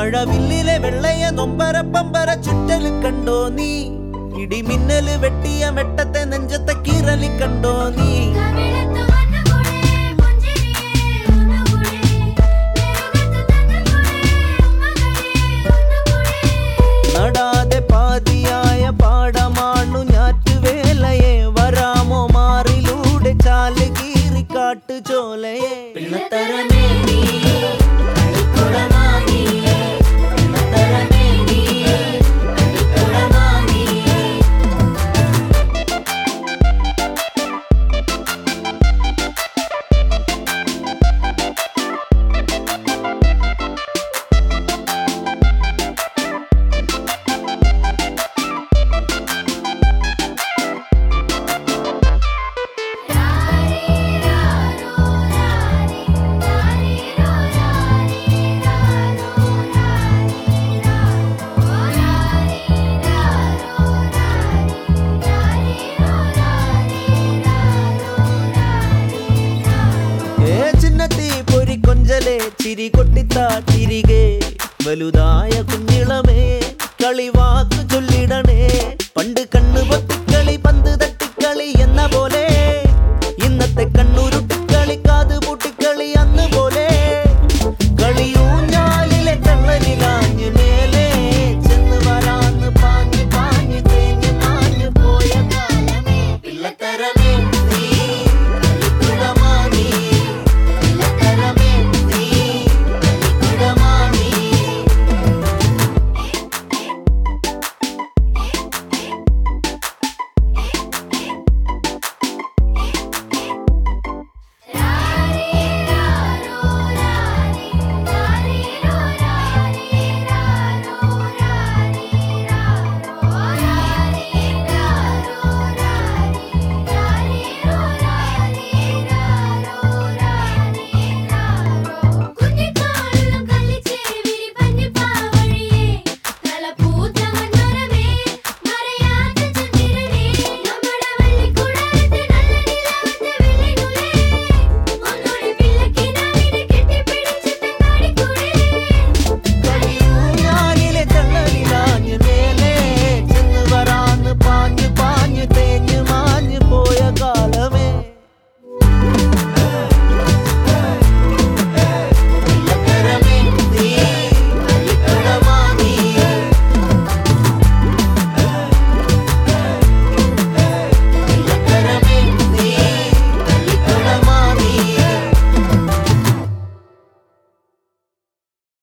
മഴവില്ലിലെ വെള്ളയ നൊമ്പര പമ്പര ചുറ്റല് കണ്ടോ നീ ഇടിമിന്നല് വെട്ടിയ വെട്ടത്തെ നെഞ്ചത്തെ കീറലി കണ്ടോ നീ കവിളത്ത് വന്നുകൂടെ പുഞ്ചിരിയേ ഒന്നുകൂടെ നെറുകത്ത് തന്നുകൂടെ ഉമ്മകളേ ഒന്നുകൂടെ നടാതെ പാതിയായ പാടമാണു ഞാറ്റുവേലയെ വരാമോ മാറിലൂടെ ചാല് കീറി കാട്ടു ചോലയെ പിള്ളത്തരമേ നീ കളിക്കുടമാ നീ പിള്ളത്തരമേ നീ കളിക്കുടമാ നീ രാരി രാരോ രാരി രാരി രോ രാരി രാരോ രാരി രാരോ രാരി രാരോ രാരി രാരി രോ രാരി രാരോ രാരി രാരോ ഏ ചിന്നത്തി പൊരി കൊഞ്ചലെ ചിരി കൊട്ടിത്താ തിരികെ വലുതായ കുഞ്ഞിളമേ കളിവാക്ക്